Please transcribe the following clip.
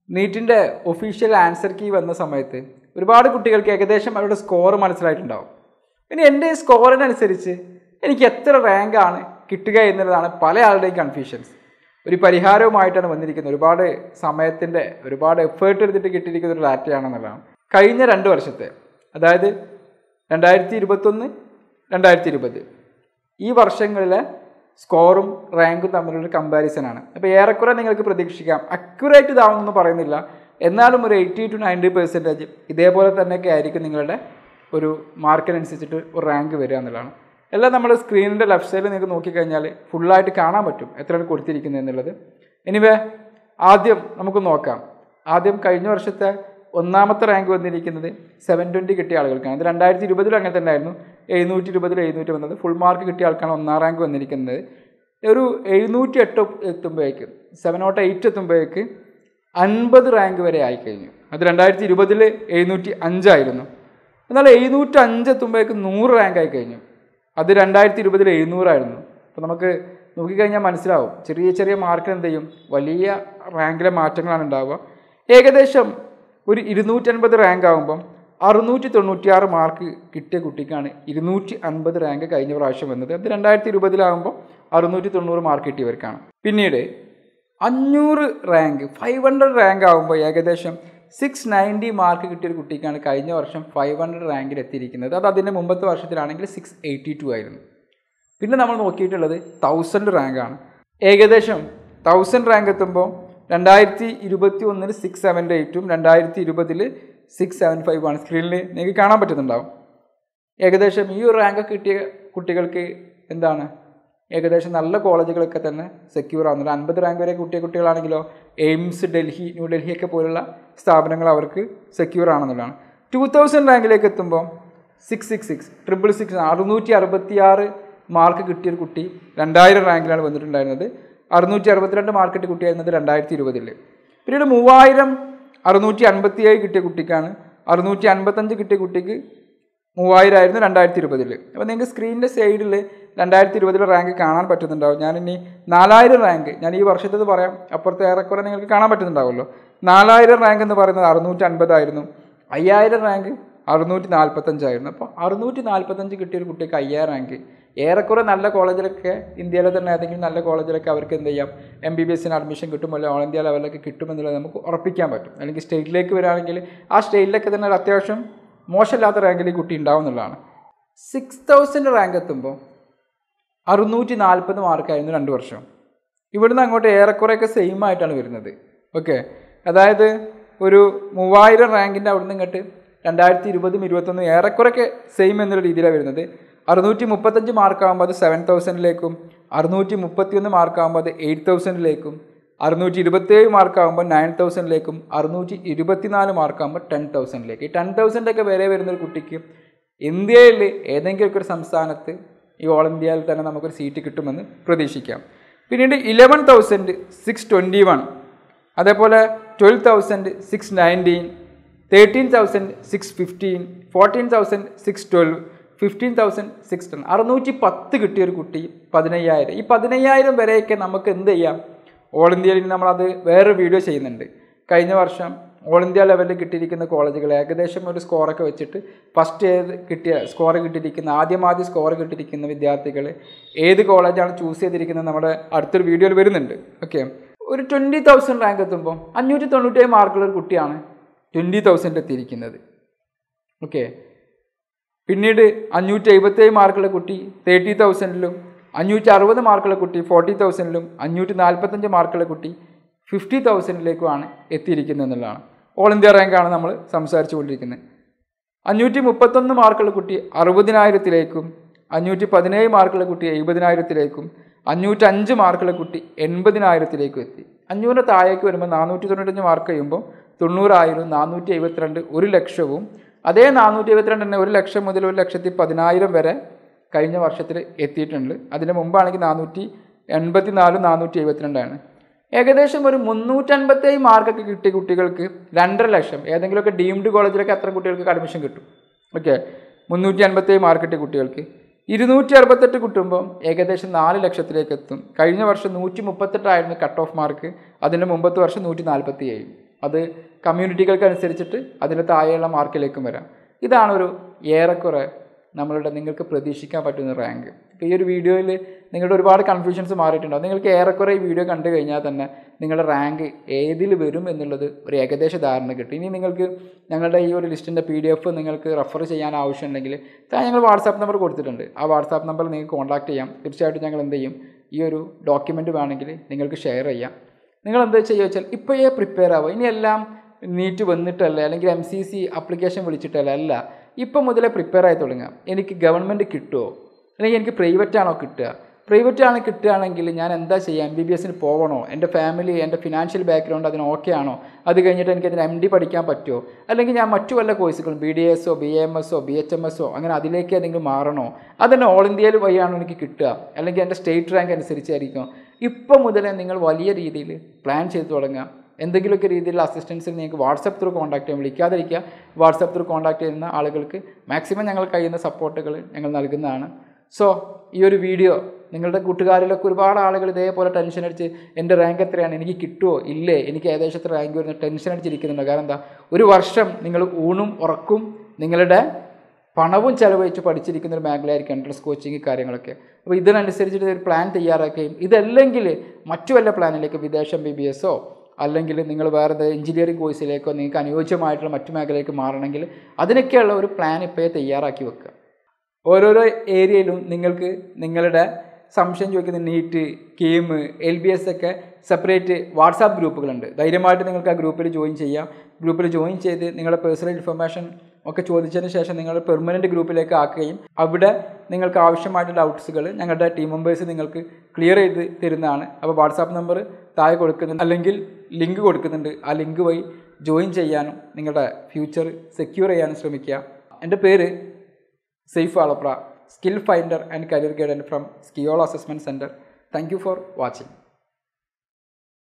നീറ്റിൻ്റെ official answer key വന്ന സമയത്ത് ഒരുപാട് കുട്ടികൾക്ക് ഏകദേശം അവരുടെ സ്കോർ മനസ്സിലായിട്ടുണ്ടാവും ഇനി എൻ്റെ സ്കോറിനനുസരിച്ച് എനിക്ക് എത്ര റാങ്കാണ് കിട്ടുക എന്നുള്ളതാണ് പല ആളുടെയും കൺഫ്യൂഷൻസ് ഒരു പരിഹാരവുമായിട്ടാണ് വന്നിരിക്കുന്നത് ഒരുപാട് സമയത്തിൻ്റെ ഒരുപാട് എഫേർട്ട് എടുത്തിട്ട് കിട്ടിയിരിക്കുന്ന ഒരു ഡാറ്റയാണെന്നുള്ളതാണ് കഴിഞ്ഞ രണ്ട് വർഷത്തെ അതായത് രണ്ടായിരത്തി ഇരുപത്തൊന്ന് രണ്ടായിരത്തി ഇരുപത് ഈ വർഷങ്ങളിലെ സ്കോറും റാങ്കും തമ്മിലുള്ള കമ്പാരിസൺ ആണ് അപ്പോൾ ഏറെക്കുറെ നിങ്ങൾക്ക് പ്രതീക്ഷിക്കാം അക്യുറേറ്റ് ഇതാവുമെന്ന് പറയുന്നില്ല എന്നാലും ഒരു എയ്റ്റി ടു നയൻറ്റി പെർസെൻറ്റേജ് ഇതേപോലെ തന്നെയൊക്കെ ആയിരിക്കും നിങ്ങളുടെ ഒരു മാർക്കിനനുസരിച്ചിട്ട് ഒരു റാങ്ക് വരിക എന്നുള്ളതാണ് എല്ലാം നമ്മൾ സ്ക്രീനിൻ്റെ ലെഫ്റ്റ് സൈഡിൽ നിങ്ങൾക്ക് നോക്കിക്കഴിഞ്ഞാൽ ഫുള്ളായിട്ട് കാണാൻ പറ്റും എത്രയാണ് കൊടുത്തിരിക്കുന്നത് എന്നുള്ളത് എനിവേ ആദ്യം നമുക്ക് നോക്കാം ആദ്യം കഴിഞ്ഞ വർഷത്തെ ഒന്നാമത്തെ റാങ്ക് വന്നിരിക്കുന്നത് സെവൻ ട്വൻറ്റി കിട്ടിയ ആളുകൾക്കാണ് ഇത് രണ്ടായിരത്തി ഇരുപതിലും അങ്ങനെ തന്നെ ആയിരുന്നു എഴുന്നൂറ്റി ഇരുപതിൽ എഴുന്നൂറ്റി വന്നത് ഫുൾ മാർക്ക് കിട്ടിയ ആൾക്കാണ് ഒന്നാം റാങ്ക് വന്നിരിക്കുന്നത് ഒരു എഴുന്നൂറ്റി എട്ട് എത്തുമ്പോഴേക്ക് സെവൻ ഔട്ട് എയ്റ്റ് എത്തുമ്പോഴേക്ക് അൻപത് റാങ്ക് വരെ ആയിക്കഴിഞ്ഞു അത് രണ്ടായിരത്തി ഇരുപതിൽ എഴുന്നൂറ്റി അഞ്ചായിരുന്നു എന്നാൽ എഴുന്നൂറ്റി അഞ്ച് എത്തുമ്പോഴേക്ക് നൂറ് റാങ്ക് ആയി കഴിഞ്ഞു അത് രണ്ടായിരത്തി ഇരുപതിൽ എഴുന്നൂറായിരുന്നു അപ്പോൾ നമുക്ക് നോക്കിക്കഴിഞ്ഞാൽ മനസ്സിലാവും ചെറിയ ചെറിയ മാർക്കിന് എന്ത് ചെയ്യും വലിയ റാങ്കിലെ മാറ്റങ്ങളാണ് ഉണ്ടാവുക ഏകദേശം ഒരു ഇരുന്നൂറ്റൻപത് റാങ്ക് ആകുമ്പം അറുന്നൂറ്റി തൊണ്ണൂറ്റിയാറ് മാർക്ക് കിട്ടിയ കുട്ടിക്കാണ് ഇരുന്നൂറ്റി അൻപത് റാങ്ക് കഴിഞ്ഞ പ്രാവശ്യം വന്നത് അത് രണ്ടായിരത്തി ഇരുപതിലാകുമ്പോൾ അറുന്നൂറ്റി തൊണ്ണൂറ് മാർക്ക് കിട്ടിയവർക്കാണ് പിന്നീട് അഞ്ഞൂറ് റാങ്ക് ഫൈവ് ഹൺഡ്രഡ് റാങ്ക് ആകുമ്പോൾ ഏകദേശം സിക്സ് നയൻറ്റി മാർക്ക് കിട്ടിയ ഒരു കുട്ടിക്കാണ് കഴിഞ്ഞ വർഷം ഫൈവ് ഹൺഡ്രഡ് റാങ്കിൽ എത്തിയിരിക്കുന്നത് അത് അതിൻ്റെ മുമ്പത്തെ വർഷത്തിലാണെങ്കിൽ സിക്സ് എയ്റ്റി ടു ആയിരുന്നു പിന്നെ നമ്മൾ നോക്കിയിട്ടുള്ളത് തൗസൻഡ് റാങ്കാണ് ഏകദേശം തൗസൻഡ് റാങ്ക് എത്തുമ്പോൾ രണ്ടായിരത്തി ഇരുപത്തി ഒന്നിൽ സിക്സ് സെവൻ എയ്റ്റും രണ്ടായിരത്തി ഇരുപതിൽ സിക്സ് സെവൻ ഫൈവ് ആണ് സ്ക്രീനിൽ നിങ്ങൾക്ക് കാണാൻ പറ്റുന്നുണ്ടാവും ഏകദേശം ഈ ഒരു റാങ്ക് കിട്ടിയ കുട്ടികൾക്ക് എന്താണ് ഏകദേശം നല്ല കോളേജുകളൊക്കെ തന്നെ സെക്യൂർ ആവുന്നുണ്ട് അൻപത് റാങ്ക് വരെ കിട്ടിയ കുട്ടികളാണെങ്കിലോ എയിംസ് ഡൽഹി ന്യൂഡൽഹി ഒക്കെ പോലുള്ള സ്ഥാപനങ്ങൾ അവർക്ക് സെക്യൂർ ആണെന്നുള്ളതാണ് ടു തൗസൻഡ് റാങ്കിലേക്ക് എത്തുമ്പോൾ six six six triple six അറുന്നൂറ്റി അറുപത്തി ആറ് മാർക്ക് കിട്ടിയ ഒരു കുട്ടി രണ്ടായിരം റാങ്കിലാണ് വന്നിട്ടുണ്ടായിരുന്നത് അറുന്നൂറ്റി അറുപത്തിരണ്ട് മാർക്ക് കിട്ടിയ കുട്ടിയായിരുന്നത് രണ്ടായിരത്തി ഇരുപതിൽ പിന്നീട് മൂവായിരം അറുന്നൂറ്റി അൻപത്തി ഏഴ് കിട്ടിയ കുട്ടിക്കാണ് അറുന്നൂറ്റി അൻപത്തഞ്ച് കിട്ടിയ കുട്ടിക്ക് മൂവായിരം ആയിരുന്നു രണ്ടായിരത്തി ഇരുപതിൽ അപ്പോൾ നിങ്ങൾക്ക് സ്ക്രീനിൻ്റെ സൈഡിൽ രണ്ടായിരത്തി ഇരുപതിലെ റാങ്ക് കാണാൻ പറ്റുന്നുണ്ടാവും ഞാനിനി നാലായിരം റാങ്ക് ഞാൻ ഈ വർഷത്തേത് പറയാം അപ്പുറത്തെ ഏറെക്കുറെ നിങ്ങൾക്ക് കാണാൻ പറ്റുന്നുണ്ടാവുമല്ലോ നാലായിരം റാങ്ക് എന്ന് പറയുന്നത് അറുന്നൂറ്റി അൻപതായിരുന്നു അയ്യായിരം റാങ്ക് അറുന്നൂറ്റി നാൽപ്പത്തഞ്ചായിരുന്നു അപ്പോൾ അറുന്നൂറ്റി നാൽപ്പത്തഞ്ച് കിട്ടിയ ഒരു കുട്ടിക്ക് അയ്യായിരം റാങ്ക് ഏറെക്കുറെ നല്ല കോളേജിലൊക്കെ ഇന്ത്യയിലെ തന്നെ ഏതെങ്കിലും നല്ല കോളേജിലൊക്കെ അവർക്ക് എന്ത് ചെയ്യാം എം ബി ബി എസിന് അഡ്മിഷൻ കിട്ടും അല്ലെങ്കിൽ ഓൾ ഇന്ത്യ ലെവലിലൊക്കെ കിട്ടുമെന്നുള്ളത് നമുക്ക് ഉറപ്പിക്കാൻ പറ്റും അല്ലെങ്കിൽ സ്റ്റേറ്റിലേക്ക് വരികയാണെങ്കിൽ ആ സ്റ്റേറ്റിലൊക്കെ തന്നെ ഒരു അത്യാവശ്യം മോശമില്ലാത്ത റാങ്കിൽ ഈ കുട്ടി ഉണ്ടാവും എന്നുള്ളതാണ് സിക്സ് തൗസൻഡ് റാങ്ക് എത്തുമ്പോൾ അറുന്നൂറ്റി നാൽപ്പത് മാർക്കായിരുന്നു രണ്ട് വർഷം ഇവിടുന്ന് അങ്ങോട്ട് ഏറെക്കുറെയൊക്കെ സെയിം ആയിട്ടാണ് വരുന്നത് ഓക്കെ അതായത് ഒരു മൂവായിരം റാങ്കിൻ്റെ അവിടുന്ന് ഇങ്ങോട്ട് രണ്ടായിരത്തി ഇരുപതും ഇരുപത്തൊന്നും ഏറെക്കുറെയൊക്കെ സെയിം എന്നുള്ള രീതിയിലാണ് വരുന്നത് അറുന്നൂറ്റി മുപ്പത്തഞ്ച് മാർക്കാകുമ്പോൾ അത് സെവൻ തൗസൻഡിലേക്കും അറുന്നൂറ്റി മുപ്പത്തിയൊന്ന് മാർക്കാകുമ്പോൾ അത് എയ്റ്റ് തൗസൻഡിലേക്കും അറുന്നൂറ്റി ഇരുപത്തേഴ് മാർക്കാകുമ്പോൾ നയൻ തൗസൻഡിലേക്കും അറുന്നൂറ്റി ഇരുപത്തിനാല് മാർക്കാകുമ്പോൾ ടെൻ തൗസൻഡിലേക്ക് ഈ ടെൻ തൗസൻഡൊക്കെ വരെ വരുന്ന ഒരു കുട്ടിക്ക് ഇന്ത്യയിൽ ഏതെങ്കിലുമൊക്കെ ഒരു സംസ്ഥാനത്ത് ഈ ഓൾ ഇന്ത്യയിൽ തന്നെ നമുക്കൊരു സീറ്റ് കിട്ടുമെന്ന് പ്രതീക്ഷിക്കാം പിന്നീട് eleven thousand six twenty one അതേപോലെ twelve thousand six nineteen thirteen thousand six fifteen fourteen thousand six twelve fifteen thousand six ten അറുന്നൂറ്റി പത്ത് കിട്ടിയ ഒരു കുട്ടി പതിനയ്യായിരം ഈ പതിനയ്യായിരം വരെയൊക്കെ നമുക്ക് എന്ത് ചെയ്യാം ഓൾ ഇന്ത്യയിൽ നമ്മളത് വേറൊരു വീഡിയോ ചെയ്യുന്നുണ്ട് കഴിഞ്ഞ വർഷം ഓൾ ഇന്ത്യ ലെവലിൽ കിട്ടിയിരിക്കുന്ന കോളേജുകൾ ഏകദേശം ഒരു സ്കോറൊക്കെ വെച്ചിട്ട് ഫസ്റ്റ് ഏത് കിട്ടിയ സ്കോർ കിട്ടിയിരിക്കുന്ന ആദ്യം ആദ്യം സ്കോർ കിട്ടിയിരിക്കുന്ന വിദ്യാർത്ഥികൾ ഏത് കോളേജാണ് ചൂസ് ചെയ്തിരിക്കുന്നത് നമ്മുടെ അടുത്തൊരു വീഡിയോയിൽ വരുന്നുണ്ട് ഓക്കെ ഒരു ട്വൻറ്റി തൗസൻഡ് റാങ്ക് എത്തുമ്പോൾ അഞ്ഞൂറ്റി തൊണ്ണൂറ്റേഴ് മാർക്കുള്ള ഒരു കുട്ടിയാണ് ട്വൻറ്റി തൗസൻഡ് എത്തിയിരിക്കുന്നത് ഓക്കെ പിന്നീട് അഞ്ഞൂറ്റി എഴുപത്തേഴ് മാർക്കുള്ള കുട്ടി തേർട്ടി തൗസൻഡിലും അഞ്ഞൂറ്റി അറുപത് മാർക്കുള്ള കുട്ടി ഫോർട്ടി തൗസൻഡിലും അഞ്ഞൂറ്റി നാൽപ്പത്തഞ്ച് മാർക്കുള്ള കുട്ടി ഫിഫ്റ്റി തൗസൻഡിലേക്കുമാണ് എത്തിയിരിക്കുന്നത് എന്നുള്ളതാണ് ഓൾ ഇന്ത്യ റാങ്കാണ് നമ്മൾ സംസാരിച്ചു കൊണ്ടിരിക്കുന്നത് അഞ്ഞൂറ്റി മുപ്പത്തൊന്ന് മാർക്കുള്ള കുട്ടി അറുപതിനായിരത്തിലേക്കും അഞ്ഞൂറ്റി പതിനേഴ് മാർക്കുള്ള കുട്ടി എഴുപതിനായിരത്തിലേക്കും അഞ്ഞൂറ്റി അഞ്ച് മാർക്കുള്ള കുട്ടി എൺപതിനായിരത്തിലേക്കും എത്തി അഞ്ഞൂറിന് താഴേക്ക് വരുമ്പോൾ നാനൂറ്റി തൊണ്ണൂറ്റഞ്ച് മാർക്ക് കഴിയുമ്പോൾ തൊണ്ണൂറായിരം നാനൂറ്റി എഴുപത്തിരണ്ട് ഒരു ലക്ഷവും അതേ നാനൂറ്റി എഴുപത്തിരണ്ട് തന്നെ ഒരു ലക്ഷം മുതൽ ഒരു ലക്ഷത്തി പതിനായിരം വരെ കഴിഞ്ഞ വർഷത്തിൽ എത്തിയിട്ടുണ്ട് അതിന് മുമ്പാണെങ്കിൽ നാനൂറ്റി എൺപത്തി നാലും നാനൂറ്റി എഴുപത്തിരണ്ടാണ് ഏകദേശം ഒരു മുന്നൂറ്റൻപത്തേഴ് മാർക്കൊക്കെ കിട്ടിയ കുട്ടികൾക്ക് രണ്ടര ലക്ഷം ഏതെങ്കിലുമൊക്കെ ഡീംഡ് കോളേജിലൊക്കെ അത്ര കുട്ടികൾക്ക് അഡ്മിഷൻ കിട്ടും ഓക്കെ മുന്നൂറ്റി അൻപത്തേഴ് മാർക്ക് കിട്ടിയ കുട്ടികൾക്ക് ഇരുന്നൂറ്റി അറുപത്തെട്ട് കിട്ടുമ്പോൾ ഏകദേശം നാല് ലക്ഷത്തിലേക്ക് എത്തും കഴിഞ്ഞ വർഷം നൂറ്റി മുപ്പത്തെട്ടായിരുന്നു കട്ട് ഓഫ് മാർക്ക് അതിൻ്റെ മുമ്പത്തെ വർഷം നൂറ്റി നാൽപ്പത്തി ഏഴ് അത് കമ്മ്യൂണിറ്റികൾക്ക് അനുസരിച്ചിട്ട് അതിന് താഴെയുള്ള മാർക്കിലേക്കും വരാം ഇതാണ് ഒരു ഏറെക്കുറെ നമ്മളുടെ നിങ്ങൾക്ക് പ്രതീക്ഷിക്കാൻ പറ്റുന്ന റാങ്ക് ഇപ്പോൾ ഈ ഒരു വീഡിയോയിൽ നിങ്ങളുടെ ഒരുപാട് കൺഫ്യൂഷൻസ് മാറിയിട്ടുണ്ടാവും നിങ്ങൾക്ക് ഏറെക്കുറെ ഈ വീഡിയോ കണ്ടു കഴിഞ്ഞാൽ തന്നെ നിങ്ങളുടെ റാങ്ക് ഏതിൽ വരും എന്നുള്ളത് ഒരു ഏകദേശ ധാരണ കിട്ടും ഇനി നിങ്ങൾക്ക് ഞങ്ങളുടെ ഈ ഒരു ലിസ്റ്റിൻ്റെ പി ഡി എഫ് നിങ്ങൾക്ക് റെഫർ ചെയ്യാൻ ആവശ്യമുണ്ടെങ്കിൽ താഴെ ഞങ്ങൾ വാട്സാപ്പ് നമ്പർ കൊടുത്തിട്ടുണ്ട് ആ വാട്സാപ്പ് നമ്പറിൽ നിങ്ങൾക്ക് കോൺടാക്ട് ചെയ്യാം തീർച്ചയായിട്ടും ഞങ്ങൾ എന്ത് ചെയ്യും ഈ ഒരു ഡോക്യുമെൻറ്റ് വേണമെങ്കിൽ നിങ്ങൾക്ക് ഷെയർ ചെയ്യാം നിങ്ങൾ എന്താ ചെയ്യുക വെച്ചാൽ ഇപ്പോഴേ പ്രിപ്പയർ ആവുക ഇനി എല്ലാം നീറ്റ് വന്നിട്ടല്ല അല്ലെങ്കിൽ എം സി സി അപ്ലിക്കേഷൻ വിളിച്ചിട്ടല്ല അല്ല ഇപ്പം മുതലേ പ്രിപ്പയർ ആയി തുടങ്ങുക എനിക്ക് ഗവൺമെൻറ് കിട്ടുമോ അല്ലെങ്കിൽ എനിക്ക് പ്രൈവറ്റ് ആണോ കിട്ടുക പ്രൈവറ്റ് ആണ് കിട്ടുകയാണെങ്കിൽ ഞാൻ എന്താ ചെയ്യുക എം ബി ബി എസിന് പോകണോ എൻ്റെ ഫാമിലി എൻ്റെ ഫിനാൻഷ്യൽ ബാക്ക്ഗ്രൗണ്ട് അതിന് ഓക്കെ ആണോ അത് കഴിഞ്ഞിട്ട് എനിക്ക് അതിന് എം ഡി പഠിക്കാൻ പറ്റുമോ അല്ലെങ്കിൽ ഞാൻ മറ്റു വല്ല കോഴ്സുകളും ബി ഡി എസോ ബി എം എസോ ബി എച്ച് എം എസോ അങ്ങനെ അതിലേക്ക് ഏതെങ്കിലും മാറണോ അതെന്നെ ഓൾ ഇന്ത്യയിൽ വഴിയാണോ എനിക്ക് കിട്ടുക അല്ലെങ്കിൽ എൻ്റെ സ്റ്റേറ്റ് റാങ്ക് അനുസരിച്ചായിരിക്കും ഇപ്പം മുതലേ നിങ്ങൾ വലിയ രീതിയിൽ പ്ലാൻ ചെയ്ത് തുടങ്ങുക എന്തെങ്കിലുമൊക്കെ രീതിയിലുള്ള അസിസ്റ്റൻസിൽ നിങ്ങൾക്ക് വാട്സപ്പ് ത്രൂ കോൺടാക്ട് ചെയ്യാം വിളിക്കാതിരിക്കുക വാട്സപ്പ് ത്രൂ കോൺടാക്ട് ചെയ്യുന്ന ആളുകൾക്ക് മാക്സിമം ഞങ്ങൾ കഴിയുന്ന സപ്പോർട്ടുകൾ ഞങ്ങൾ നൽകുന്നതാണ് സോ ഈ ഒരു വീഡിയോ നിങ്ങളുടെ കൂട്ടുകാരിലൊക്കെ ഒരുപാട് ആളുകൾ ഇതേപോലെ ടെൻഷൻ അടിച്ച് എൻ്റെ റാങ്ക് എത്രയാണ് എനിക്ക് കിട്ടുമോ ഇല്ലേ എനിക്ക് ഏകദേശം എത്ര റാങ്ക് വരുന്ന ടെൻഷൻ അടിച്ചിരിക്കുന്നുണ്ട് കാരണം എന്താ ഒരു വർഷം നിങ്ങൾ ഊണും ഉറക്കും നിങ്ങളുടെ പണവും ചെലവഴിച്ച് പഠിച്ചിരിക്കുന്ന ഒരു മേഖലയായിരിക്കും എൻട്രൻസ് കോച്ചിങ് കാര്യങ്ങളൊക്കെ അപ്പോൾ ഇതിനനുസരിച്ചിട്ട് ഒരു പ്ലാൻ തയ്യാറാക്കുകയും ഇതല്ലെങ്കിൽ മറ്റു വല്ല പ്ലാനിലേക്ക് വിദേശം ബി ബി എസോ അല്ലെങ്കിൽ നിങ്ങൾ വേറെ എഞ്ചിനീയറിംഗ് കോഴ്സിലേക്കോ നിങ്ങൾക്ക് അനുയോജ്യമായിട്ടുള്ള മറ്റു മേഖലയിലേക്ക് മാറണമെങ്കിൽ അതിനൊക്കെയുള്ള ഒരു പ്ലാൻ ഇപ്പോഴേ തയ്യാറാക്കി വെക്കുക ഓരോരോ ഏരിയയിലും നിങ്ങൾക്ക് നിങ്ങളുടെ സംശയം ചോദിക്കുന്ന NEET KEAM L B S ഒക്കെ സെപ്പറേറ്റ് വാട്സാപ്പ് ഗ്രൂപ്പുകളുണ്ട് ധൈര്യമായിട്ട് നിങ്ങൾക്ക് ആ ഗ്രൂപ്പിൽ ജോയിൻ ചെയ്യാം ഗ്രൂപ്പിൽ ജോയിൻ ചെയ്ത് നിങ്ങളുടെ പേഴ്സണൽ ഇൻഫർമേഷൻ ഒക്കെ ചോദിച്ചതിന് ശേഷം നിങ്ങൾ പെർമനൻറ്റ് ഗ്രൂപ്പിലേക്ക് ആക്കുകയും അവിടെ നിങ്ങൾക്ക് ആവശ്യമായിട്ട് ഡൗട്ട്സുകൾ ഞങ്ങളുടെ ടീം മെമ്പേഴ്സ് നിങ്ങൾക്ക് ക്ലിയർ ചെയ്ത് തരുന്നതാണ് അപ്പോൾ വാട്സാപ്പ് നമ്പർ താഴെ കൊടുക്കുന്നുണ്ട് അല്ലെങ്കിൽ ലിങ്ക് കൊടുക്കുന്നുണ്ട് ആ ലിങ്ക് വഴി ജോയിൻ ചെയ്യാനും നിങ്ങളുടെ ഫ്യൂച്ചർ സെക്യൂർ ചെയ്യാനും ശ്രമിക്കുക എൻ്റെ പേര് സെയ്ഫ് ആളപ്ര skill finder and career guidance from സ്കിയോൾ assessment centre thank you for watching